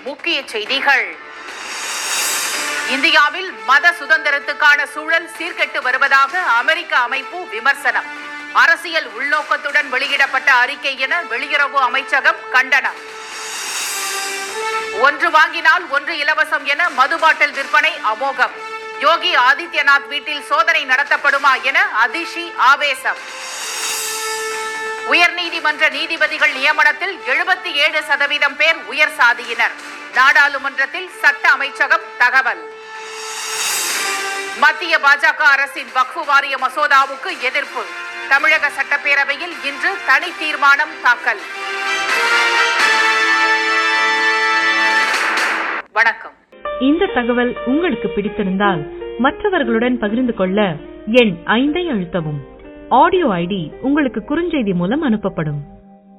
முக்கிய செய்திகள் இந்தியாவில் மத சுதந்திரத்துக்கான சூழல் சீர்கெட்டு வருவதாக அமெரிக்க அமைப்பு விமர்சனம் அரசியல் உள்நோக்கத்துடன் வெளியிடப்பட்ட அறிக்கை என வெளியுறவு அமைச்சகம் கண்டனம் ஒன்று வாங்கினால் ஒன்று இலவசம் என மது பாட்டில் விற்பனை அமோகம் யோகி ஆதித்யநாத் வீட்டில் சோதனை நடத்தப்படுமா என அதிஷி ஆவேசம் உயர்நீதிமன்ற நீதிபதிகள் நியமனத்தில் எழுபத்தி ஏழு சதவீதம் பேர் உயர் சாதியினர் நாடாளுமன்றத்தில் சட்ட அமைச்சகம் தகவல் மத்திய பாஜக அரசின் வக்ஃபு வாரிய மசோதாவுக்கு எதிர்ப்பு தமிழக சட்டப்பேரவையில் இன்று தனி தீர்மானம் தாக்கல் வணக்கம் இந்த தகவல் உங்களுக்கு பிடித்திருந்தால் மற்றவர்களுடன் பகிர்ந்து கொள்ள எண் ஐந்தை அழுத்தவும் ஆடியோ ஐடி உங்களுக்கு குறுஞ்செய்தி மூலம் அனுப்பப்படும்